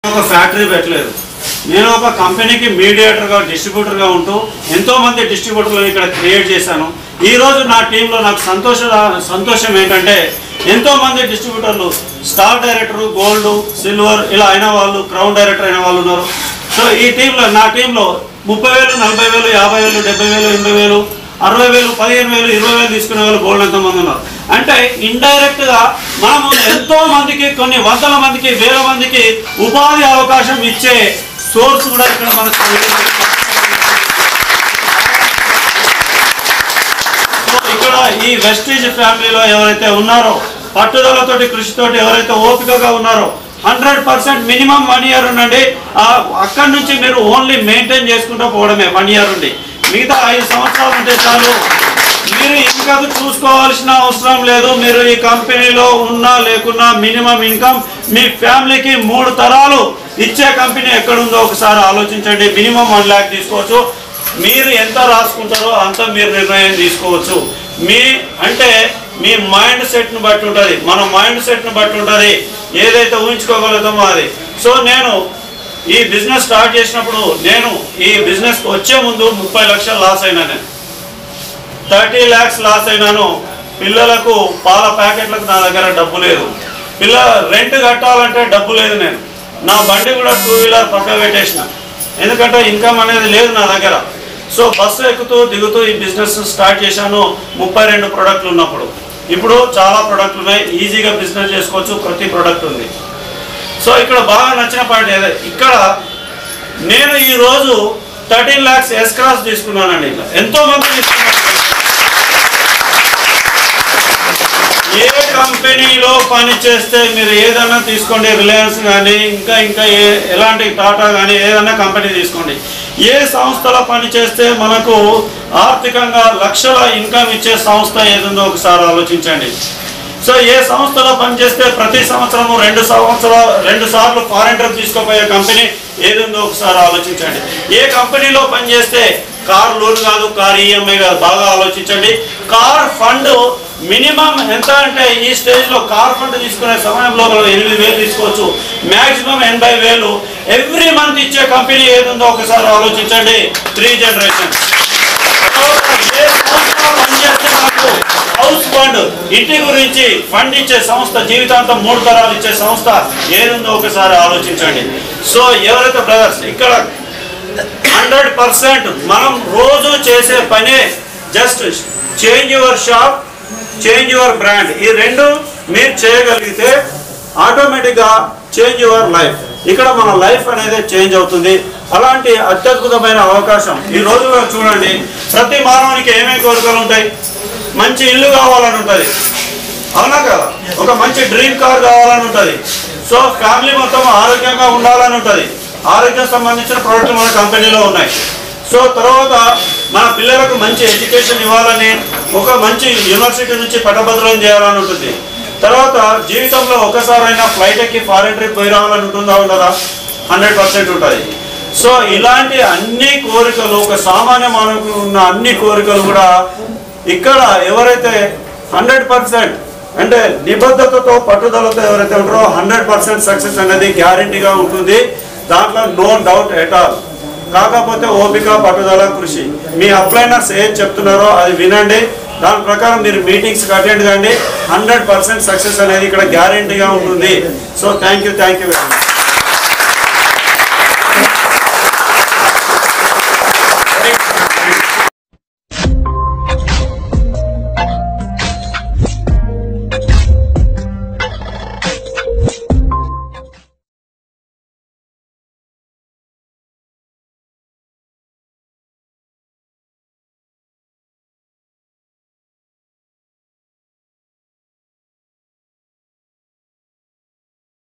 ఒక ఫ్యాక్టరీ పెట్టలేదు నేను ఒక కంపెనీకి మీడియేటర్గా డిస్ట్రిబ్యూటర్గా ఉంటూ ఎంతో మంది డిస్ట్రిబ్యూటర్లను ఇక్కడ క్రియేట్ చేశాను ఈ రోజు నా టీంలో నాకు సంతోష సంతోషం ఏంటంటే ఎంతో మంది డిస్ట్రిబ్యూటర్లు స్టార్ డైరెక్టర్ గోల్డ్ సిల్వర్ ఇలా అయిన వాళ్ళు క్రౌన్ డైరెక్టర్ అయిన వాళ్ళు ఉన్నారు సో ఈ టీంలో నా టీంలో ముప్పై వేలు నలభై వేలు యాభై వేలు డెబ్బై వేలు ఎనభై వేలు అరవై వేలు పదిహేను వేలు ఇరవై వేలు తీసుకునే వాళ్ళు గోల్డ్ ఎంతమంది ఉన్నారు అంటే ఇండైరెక్ట్ గా మనము ఎంతో మందికి కొన్ని వందల మందికి వేల మందికి ఉపాధి అవకాశం ఇచ్చే సోర్స్ కూడా ఇక్కడ మనకు సో ఇక్కడ ఈ వెస్టీజ్ ఫ్యామిలీలో ఎవరైతే ఉన్నారో పట్టుదలతోటి కృషితోటి ఎవరైతే ఓపికగా ఉన్నారో hundred percent minimum one year ఉండండి ఆ అక్కడి నుంచి మీరు ఓన్లీ మెయింటైన్ చేసుకుంటూ పోవడమే వన్ ఇయర్ ఉండి మిగతా ఐదు సంవత్సరాలు ఉంటే చాలు మీరు ఇంకా చూసుకోవాల్సిన అవసరం లేదు మీరు ఈ కంపెనీలో ఉన్నా లేకున్నా మినిమం ఇన్కమ్ మీ ఫ్యామిలీకి మూడు తరాలు ఇచ్చే కంపెనీ ఎక్కడుందో ఒకసారి ఆలోచించండి మినిమం వన్ ల్యాక్ తీసుకోవచ్చు మీరు ఎంత రాసుకుంటారో అంత మీరు నిర్ణయం తీసుకోవచ్చు మీ అంటే మీ మైండ్ సెట్ను బట్టి ఉంటుంది మన మైండ్ సెట్ను బట్టి ఉంటుంది ఏదైతే ఊహించుకోగలుగుతామో అది సో నేను ఈ బిజినెస్ స్టార్ట్ చేసినప్పుడు నేను ఈ బిజినెస్ వచ్చే ముందు ముప్పై లక్షలు లాస్ అయినా నేను థర్టీ ల్యాక్స్ లాస్ అయినాను పిల్లలకు పాల ప్యాకెట్లకు నా దగ్గర డబ్బు లేదు పిల్ల రెంట్ కట్టాలంటే డబ్బు లేదు నేను నా బండి కూడా టూ వీలర్ పక్క పెట్టేసిన ఎందుకంటే ఇన్కమ్ అనేది లేదు నా దగ్గర సో బస్సు ఎక్కుతూ దిగుతూ ఈ బిజినెస్ స్టార్ట్ చేశాను ముప్పై రెండు ప్రోడక్ట్లు ఉన్నప్పుడు ఇప్పుడు చాలా ప్రోడక్ట్లు ఉన్నాయి ఈజీగా బిజినెస్ చేసుకోవచ్చు ప్రతి ప్రోడక్ట్ ఉంది సో ఇక్కడ బాగా నచ్చిన పాయింట్ ఏదో ఇక్కడ నేను ఈ రోజు థర్టీన్ ల్యాక్స్ ఎస్ క్రాస్ తీసుకున్నానండి ఇట్లా ఎంతో మంది తీసుకున్నారు ఏ కంపెనీలో పని చేస్తే మీరు ఏదైనా తీసుకోండి రిలయన్స్ కానీ ఇంకా ఇంకా ఏ ఎలాంటి టాటా కానీ ఏదైనా కంపెనీ తీసుకోండి ఏ సంస్థలో పని చేస్తే మనకు ఆర్థికంగా లక్షల ఇన్కమ్ ఇచ్చే సంస్థ ఏదుందో ఒకసారి ఆలోచించండి సో ఏ సంస్థలో పనిచేస్తే ప్రతి సంవత్సరము రెండు సంవత్సరాలు రెండు సార్లు ఫారెన్ ట్రిప్ తీసుకోపోయే కంపెనీ ఏది ఉందో ఒకసారి ఆలోచించండి ఏ కంపెనీలో పనిచేస్తే కార్ లోన్ కాదు కార్ ఈఎంఐ కాదు బాగా ఆలోచించండి కార్ ఫండ్ మినిమం ఎంత అంటే ఈ స్టేజ్ లో కార్ ఫండ్ తీసుకునే సమయంలో మనం ఎనిమిది వేలు తీసుకోవచ్చు మాక్సిమం ఎనభై వేలు ఎవ్రీ మంత్ ఇచ్చే కంపెనీ ఏది ఉందో ఒకసారి ఆలోచించండి త్రీ జనరేషన్స్ ఏ సంస్థ పనిచేస్తే మనకు హౌస్ ఫండ్ ఇంటి గురించి ఫండ్ ఇచ్చే సంస్థ జీవితాంతం మూడు తరాలు ఇచ్చే సంస్థ ఏదుందో ఒకసారి ఆలోచించండి సో ఎవరైతే బ్రదర్స్ ఇక్కడ హండ్రెడ్ పర్సెంట్ మనం రోజు చేసే పనే just change your shop change your brand ఈ రెండు మీరు చేయగలిగితే ఆటోమేటిక్గా చేంజ్ యువర్ లైఫ్ ఇక్కడ మన లైఫ్ అనేది చేంజ్ అవుతుంది అలాంటి అత్యద్భుతమైన అవకాశం ఈ రోజుల్లో చూడండి ప్రతి మానవునికి ఏమేమి కోరికలు ఉంటాయి మంచి ఇల్లు కావాలని ఉంటుంది అవునా కదా ఒక మంచి డ్రీమ్ కార్ కావాలని ఉంటుంది సో ఫ్యామిలీ మొత్తం ఆరోగ్యంగా ఉండాలని ఉంటుంది ఆరోగ్యం సంబంధించిన ప్రోడక్ట్లు మన కంపెనీలో ఉన్నాయి సో తర్వాత మన పిల్లలకు మంచి ఎడ్యుకేషన్ ఇవ్వాలని ఒక మంచి యూనివర్సిటీ నుంచి పట్టభద్రం చేయాలని ఉంటుంది తర్వాత జీవితంలో ఒకసారైనా ఫ్లైట్ ఎక్కి ఫారెన్ ట్రిప్ పోయి రావాలని ఉంటుందా ఉండదా హండ్రెడ్ పర్సెంట్ ఉంటుంది సో ఇలాంటి అన్ని కోరికలు ఒక సామాన్య మానవుకు ఉన్న అన్ని కోరికలు కూడా ఇక్కడ ఎవరైతే హండ్రెడ్ పర్సెంట్ అంటే నిబద్ధతతో పట్టుదలతో ఎవరైతే ఉంటారో హండ్రెడ్ పర్సెంట్ సక్సెస్ అనేది గ్యారంటీగా ఉంటుంది దాంట్లో నో డౌట్ ఎట్ ఆల్ కాకపోతే ఓపిక పట్టుదల కృషి మీ అప్లైనర్స్ ఏం చెప్తున్నారో అది వినండి దాని ప్రకారం మీరు మీటింగ్స్కి అటెండ్ కండి హండ్రెడ్ పర్సెంట్ సక్సెస్ అనేది ఇక్కడ గ్యారంటీగా ఉంటుంది so thank you thank you very much